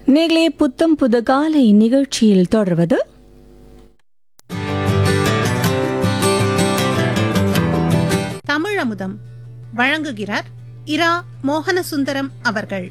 நேர்களே புத்தம் புது காலை நிகழ்ச்சியில் தொடர்வது தமிழமுதம் வழங்குகிறார் இரா மோகனசுந்தரம் அவர்கள்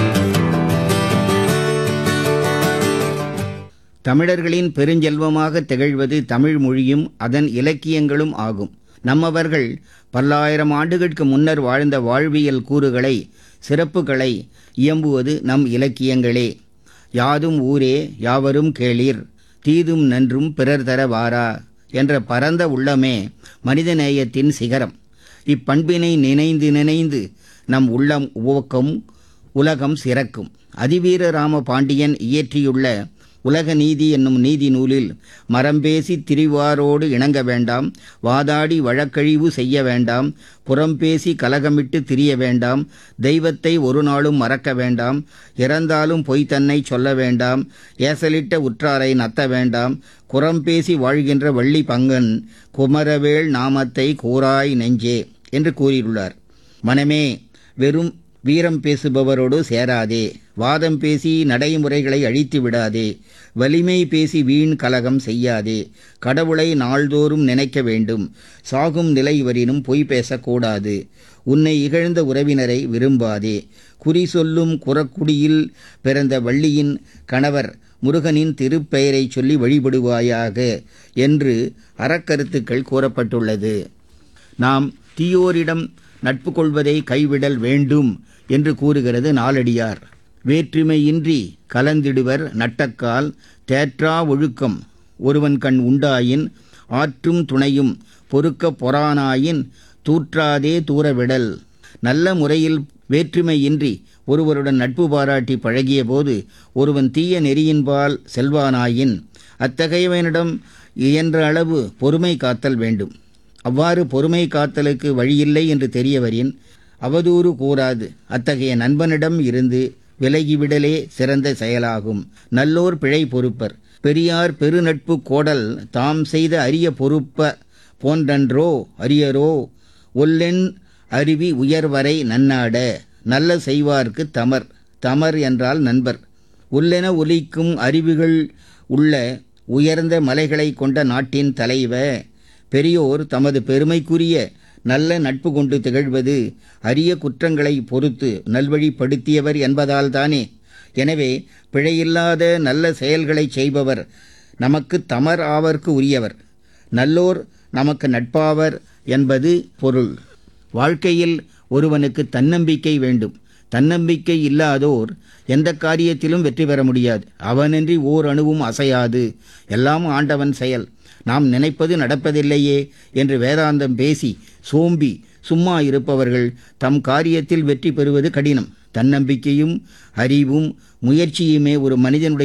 தமிழர்களின் பெருஞ்செல்வமாக திகழ்வது தமிழ் மொழியும் அதன் இலக்கியங்களும் ஆகும் நம்மவர்கள் பல்லாயிரம் ஆண்டுகளுக்கு முன்னர் வாழ்ந்த வாழ்வியல் கூறுகளை சிறப்புகளை இயம்புவது நம் இலக்கியங்களே யாதும் ஊரே யாவரும் கேளீர் தீதும் நன்றும் பிறர் தர வாரா என்ற பரந்த உள்ளமே மனிதநேயத்தின் சிகரம் இப்பண்பினை நினைந்து நினைந்து நம் உள்ளம் உவக்கும் உலகம் சிறக்கும் அதிவீர ராம பாண்டியன் இயற்றியுள்ள உலக நீதி என்னும் நீதி நூலில் மரம்பேசி திரிவாரோடு இணங்க வேண்டாம் வாதாடி வழக்கழிவு செய்ய வேண்டாம் புறம்பேசி கலகமிட்டு திரிய வேண்டாம் தெய்வத்தை ஒரு நாளும் மறக்க வேண்டாம் இறந்தாலும் பொய் தன்னை சொல்ல வேண்டாம் ஏசலிட்ட உற்றாரை நத்த வேண்டாம் குறம்பேசி வாழ்கின்ற வள்ளி பங்கன் குமரவேள் நாமத்தை கூறாய் நெஞ்சே என்று கூறியுள்ளார் மனமே வெறும் வீரம் பேசுபவரோடு சேராதே வாதம் பேசி நடைமுறைகளை அழித்து விடாதே வலிமை பேசி வீண் கலகம் செய்யாதே கடவுளை நாள்தோறும் நினைக்க வேண்டும் சாகும் நிலை வரினும் பொய் பேசக்கூடாது உன்னை இகழ்ந்த உறவினரை விரும்பாதே குறி சொல்லும் குறக்குடியில் பிறந்த வள்ளியின் கணவர் முருகனின் திருப்பெயரை சொல்லி வழிபடுவாயாக என்று அறக்கருத்துக்கள் கூறப்பட்டுள்ளது நாம் தீயோரிடம் நட்பு கொள்வதை கைவிடல் வேண்டும் என்று கூறுகிறது நாலடியார் வேற்றுமையின்றி கலந்திடுவர் நட்டக்கால் தேற்றா ஒழுக்கம் ஒருவன் கண் உண்டாயின் ஆற்றும் துணையும் பொறுக்க பொறானாயின் தூற்றாதே தூரவிடல் நல்ல முறையில் வேற்றுமையின்றி ஒருவருடன் நட்பு பாராட்டி பழகியபோது ஒருவன் தீய நெறியின்பால் செல்வானாயின் அத்தகையவனிடம் இயன்ற அளவு பொறுமை காத்தல் வேண்டும் அவ்வாறு பொறுமை காத்தலுக்கு வழியில்லை என்று தெரியவரின் அவதூறு கூறாது அத்தகைய நண்பனிடம் இருந்து விலகிவிடலே சிறந்த செயலாகும் நல்லோர் பிழை பொறுப்பர் பெரியார் பெருநட்பு கோடல் தாம் செய்த அரிய பொறுப்ப போன்றன்றோ அரியரோ ஒல்லென் அருவி உயர்வரை நன்னாட நல்ல செய்வார்க்கு தமர் தமர் என்றால் நண்பர் உள்ளென ஒலிக்கும் அருவிகள் உள்ள உயர்ந்த மலைகளை கொண்ட நாட்டின் தலைவ பெரியோர் தமது பெருமைக்குரிய நல்ல நட்பு கொண்டு திகழ்வது அரிய குற்றங்களை பொறுத்து நல்வழிப்படுத்தியவர் என்பதால்தானே எனவே பிழையில்லாத நல்ல செயல்களை செய்பவர் நமக்கு தமர் ஆவர்க்கு உரியவர் நல்லோர் நமக்கு நட்பாவர் என்பது பொருள் வாழ்க்கையில் ஒருவனுக்கு தன்னம்பிக்கை வேண்டும் தன்னம்பிக்கை இல்லாதோர் எந்த காரியத்திலும் வெற்றி பெற முடியாது அவனின்றி ஓர் அணுவும் அசையாது எல்லாம் ஆண்டவன் செயல் நாம் நினைப்பது நடப்பதில்லையே என்று வேதாந்தம் பேசி சோம்பி சும்மா இருப்பவர்கள் தம் காரியத்தில் வெற்றி பெறுவது கடினம் தன்னம்பிக்கையும் அறிவும் முயற்சியுமே ஒரு மனிதனுடைய